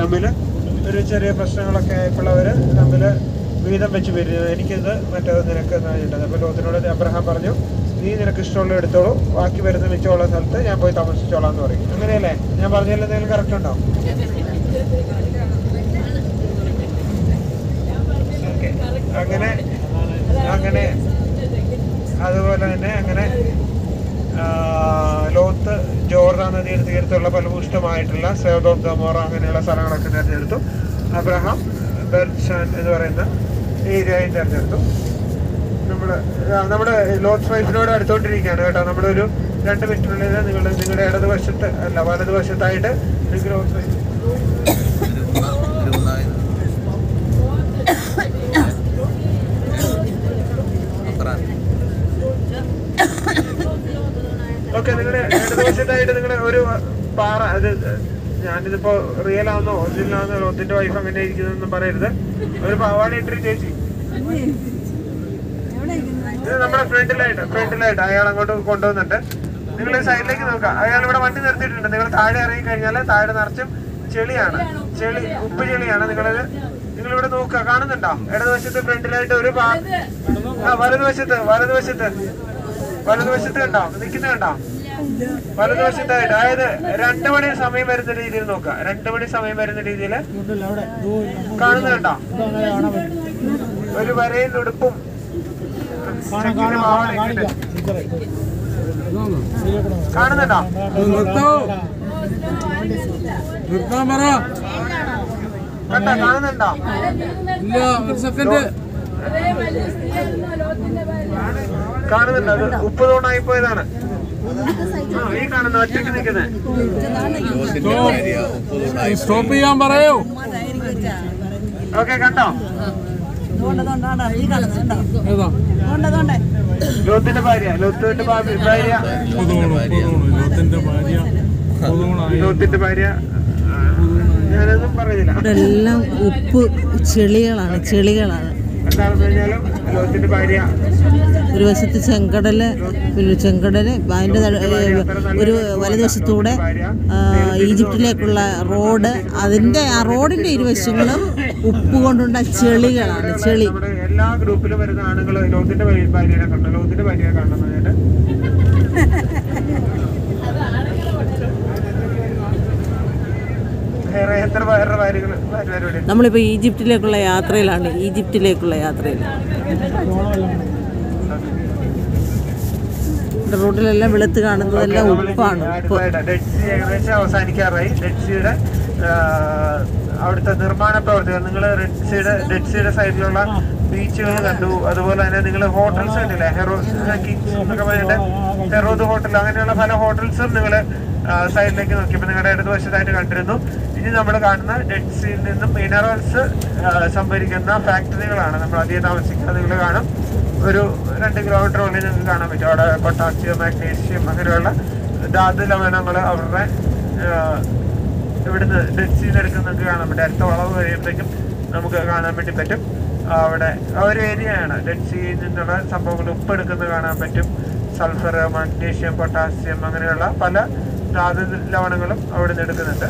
തമ്മിൽ ഒരു ചെറിയ പ്രശ്നങ്ങളൊക്കെ ആയപ്പോൾ തമ്മിൽ വീതം വെച്ച് വരുന്നത് എനിക്കിത് മറ്റേത് നിനക്ക് എന്നാണ് അപ്പോൾ ലോകത്തിനോട് അബ്രഹാം പറഞ്ഞു നീ നിനക്ക് ഇഷ്ടമുള്ള എടുത്തോളൂ ബാക്കി വരുന്ന മിച്ചമുള്ള സ്ഥലത്ത് ഞാൻ പോയി താമസിച്ചോളാം എന്ന് പറയും അങ്ങനെയല്ലേ ഞാൻ പറഞ്ഞതിൽ എന്തെങ്കിലും കറക്റ്റ് ഉണ്ടോ ഓക്കെ അങ്ങനെ അങ്ങനെ അതുപോലെ തന്നെ അങ്ങനെ ആ, ലോത്ത് ജോർദാൻ നദിയുടെ തീരത്തുള്ള ഫലഭൂഷ്ടമായിട്ടുള്ള സേദോം ഗമോറ അങ്ങനെയുള്ള സ്ഥലങ്ങളൊക്കെ തിരഞ്ഞെടുത്തു അബ്രഹാം ബെർഷാൻ എന്ന് പറയുന്ന ഏരിയയും തിരഞ്ഞെടുത്തു നമ്മള് ആ, നമ്മുടെ ലോത്ത് വൈഫിനോട് അടുത്തോണ്ടിരിക്കുകയാണ് കേട്ടോ നമ്മുടെ ഒരു രണ്ട് മിനിറ്റിനുള്ളിൽ നിങ്ങൾ നിങ്ങളുടെ ഇടതുവശത്ത് അല്ല വലതുവശത്തായിട്ട് നിങ്ങൾക്ക് ലോത്ത് വൈഫ് ഓക്കെ നിങ്ങളുടെ ഇടതുവശത്തായിട്ട് നിങ്ങളുടെ ഒരു പാറ അത് ഞാനിതിപ്പോ റിയൽ ആണെന്നോ ഒറിജിനൽ ആണെന്നോ ലോത്തിന്റെ വൈഫ് അങ്ങനെ ഇരിക്കുന്നതെന്നും പറയരുത് ഒരു പാവാട ഇട്ടൊരു ചേച്ചി ഇത് നമ്മുടെ ഫ്രണ്ടിലായിട്ട് ഫ്രണ്ടിലായിട്ട് അയാൾ അങ്ങോട്ട് കൊണ്ടുവന്നിട്ട് നിങ്ങൾ സൈഡിലേക്ക് നോക്കാം അയാൾ ഇവിടെ വണ്ടി നിർത്തിയിട്ടുണ്ട് നിങ്ങൾ താഴെ ഇറങ്ങി കഴിഞ്ഞാൽ താഴെ നിറച്ചും ചെളിയാണ് ചെളി ഉപ്പ് ചെളിയാണ് നിങ്ങളിത് നിങ്ങൾ ഇവിടെ നോക്കുക കാണുന്നുണ്ടോ ഇടതുവശത്ത് ഫ്രണ്ടിലായിട്ട് ഒരു പാ ആ വലതുവശത്ത് വലതുവശത്ത് വലതുവശത്ത് കണ്ടോ നിൽക്കുന്ന കണ്ടോ വലതുവശത്തായിട്ട് അതായത് രണ്ടു മണി സമയം വരുന്ന രീതിയിൽ നോക്കുക രണ്ടു മണി സമയം വരുന്ന രീതിയിൽ കാണുന്നുണ്ടോ ഒരു വരയിൽ ഉടുപ്പും ചെക്കിന് പാവാടയും ഇട്ടിട്ട്. കാണുന്നുണ്ടോ നിർത്താൻ പറ കണ്ടോ കാണുന്നുണ്ടോ ഇല്ല ഒരു സെക്കൻഡ് കാണുന്നുണ്ടോ അത് ഉപ്പ് തോണായി പോയതാണ് ആ ഈ കാണുന്ന ഒറ്റയ്ക്ക് നിൽക്കുന്നത് സ്റ്റോപ്പ് ചെയ്യാൻ പറയോ ഓക്കെ കണ്ടോ ഏതാ ലോത്തിന്റെ ഭാര്യ ലോത്തിന്റെ ഭാര്യ ഭാര്യ പൊതുവണോ പൊതുവണോ ലോകത്തിന്റെ ഭാര്യ പൊതുവണായി ലോത്തിന്റെ ഭാര്യ ആ, ഞാനൊന്നും പറയുന്നില്ല ഇവിടെ എല്ലാം ഉപ്പ് ചെളികളാണ് ചെളികളാണ് എന്താണെന്ന് കഴിഞ്ഞാലും ലോത്തിന്റെ ഭാര്യ ഒരു വശത്ത് ചെങ്കടല് ഒരു ചെങ്കടല് അതിൻ്റെ ഒരു വലതുവശത്തൂടെ ആ, ഈജിപ്തിലേക്കുള്ള റോഡ് അതിൻ്റെ ആ റോഡിൻ്റെ ഇരുവശങ്ങളും ഉപ്പ് കൊണ്ടുണ്ട ചെളികളാണ് ചെളി നമ്മുടെ എല്ലാ ഗ്രൂപ്പിലും വരുന്ന ആണുങ്ങൾ ലോകത്തിന്റെ ഭാര്യനെ കണ്ടു ലോകത്തിന്റെ ഭാര്യയെ കാണുന്നതായിട്ട് വേറെ എത്ര വേറെ ഭാര്യകൾ ഭാര്യമാരുടെ നമ്മളിപ്പോൾ ഈജിപ്തിലേക്കുള്ള യാത്രയിലാണ് ഈജിപ്തിലേക്കുള്ള യാത്രയിൽ റോഡിലെല്ലാം വെളുത്ത് കാണുന്നതെല്ലാം ഉപ്പാണ് ഉപ്പ് ഡെഡ് സി ഏകദേശം അവസാനിക്കാറായി ഡെഡ് സിയുടെ അവിടുത്തെ നിർമ്മാണ പ്രവർത്തികൾ നിങ്ങൾ റെഡ് സിയുടെ ഡെഡ് സിയുടെ സൈഡിലുള്ള ബീച്ചുകൾ കണ്ടു അതുപോലെ തന്നെ നിങ്ങൾ ഹോട്ടൽസ് കണ്ടില്ലേ ഹെറോ കിങ്സ് എന്നൊക്കെ പറഞ്ഞിട്ട് ഹെറോദ് ഹോട്ടൽ അങ്ങനെയുള്ള പല ഹോട്ടൽസും നിങ്ങൾ സൈഡിലേക്ക് നോക്കിയപ്പോൾ നിങ്ങളുടെ ഇടതുവശത്തായിട്ട് കണ്ടിരുന്നു ഇനി നമ്മൾ കാണുന്ന ഡെഡ് സിയിൽ നിന്നും മിനറൽസ് സംഭരിക്കുന്ന ഫാക്ടറികളാണ് നമ്മൾ അധികം താമസിക്കുന്നത് നിങ്ങൾ കാണും ഒരു രണ്ട് കിലോമീറ്റർ ഉള്ളിൽ നിങ്ങൾക്ക് കാണാൻ പറ്റും അവിടെ പൊട്ടാസ്യം മാഗ്നീഷ്യം അങ്ങനെയുള്ള ധാതു ലവണങ്ങൾ അവരുടെ ആ, ഇവിടുന്ന് ഡെഡ് സീന്ന് എടുക്കുന്ന നിങ്ങൾക്ക് കാണാൻ പറ്റും അടുത്ത വളവ് കഴിയുമ്പോഴേക്കും നമുക്ക് കാണാൻ വേണ്ടി പറ്റും അവിടെ ആ ഒരു ഏരിയയാണ് ഡെഡ് സീയിൽ നിന്നുള്ള സംഭവങ്ങൾ ഉപ്പ് എടുക്കുന്നത് കാണാൻ പറ്റും സൾഫർ മഗ്നീഷ്യം പൊട്ടാസ്യം അങ്ങനെയുള്ള പല ധാതു ലവണങ്ങളും അവിടെ നിന്ന് എടുക്കുന്നുണ്ട്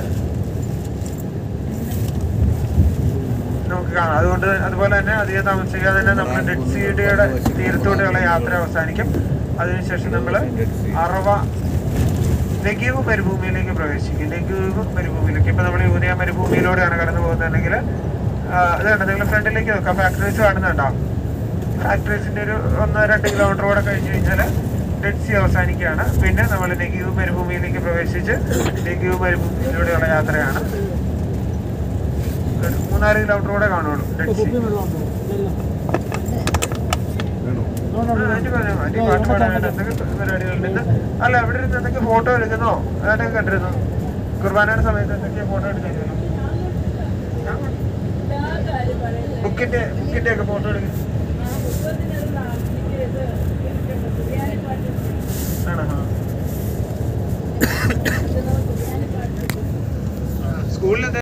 നമുക്ക് കാണാം അതുകൊണ്ട് അതുപോലെ തന്നെ അധികം താമസിക്കാതെ തന്നെ നമ്മൾ ഡെഡ് സീയുടെ തീരത്തോടെയുള്ള യാത്ര അവസാനിക്കും അതിനുശേഷം നമ്മൾ അറവ ലഘീവ് മരുഭൂമിയിലേക്ക് പ്രവേശിക്കും ലഘീവ് മരുഭൂമിയിലേക്ക് ഇപ്പൊ നമ്മൾ യൂരിയ മരുഭൂമിയിലൂടെയാണ് കടന്നു പോകുന്നതെങ്കിൽ അതുകൊണ്ട് നിങ്ങൾ ഫ്രണ്ടിലേക്ക് നോക്കാം ഫാക്ടറീസ് കാണുന്നുണ്ടോ ഫാക്ടറീസിന്റെ ഒരു ഒന്ന് രണ്ട് കിലോമീറ്റർ കൂടെ കഴിഞ്ഞ് കഴിഞ്ഞാൽ ഡെഡ് സി അവസാനിക്കുകയാണ് പിന്നെ നമ്മൾ ലഘീവ് മരുഭൂമിയിലേക്ക് പ്രവേശിച്ച് ലഘീവ് മരുഭൂമിയിലൂടെയുള്ള യാത്രയാണ് ഒരു മൂന്നാല് കിലോമീറ്റർ കൂടെ കാണുള്ളൂ ഡെഡ് സി ആ, ആന്റി പറഞ്ഞോ, ആന്റി പാട്ട് പാടാനായിട്ട് എന്തൊക്കെ പരിപാടികളുണ്ട് ഇന്ന്? അല്ല ഇവിടെ ഇരുന്ന് എന്തൊക്കെ ഫോട്ടോ എടുക്കുന്നോ അതൊക്കെ കണ്ടിരുന്നു കുർബാനയുടെ സമയത്ത് എന്തൊക്കെ ഫോട്ടോ എടുത്തിരുന്നു ബുക്കിന്റെ ബുക്കിന്റെ ഒക്കെ ഫോട്ടോ എടുക്കും ആണോ ആ. സ്കൂളിൽ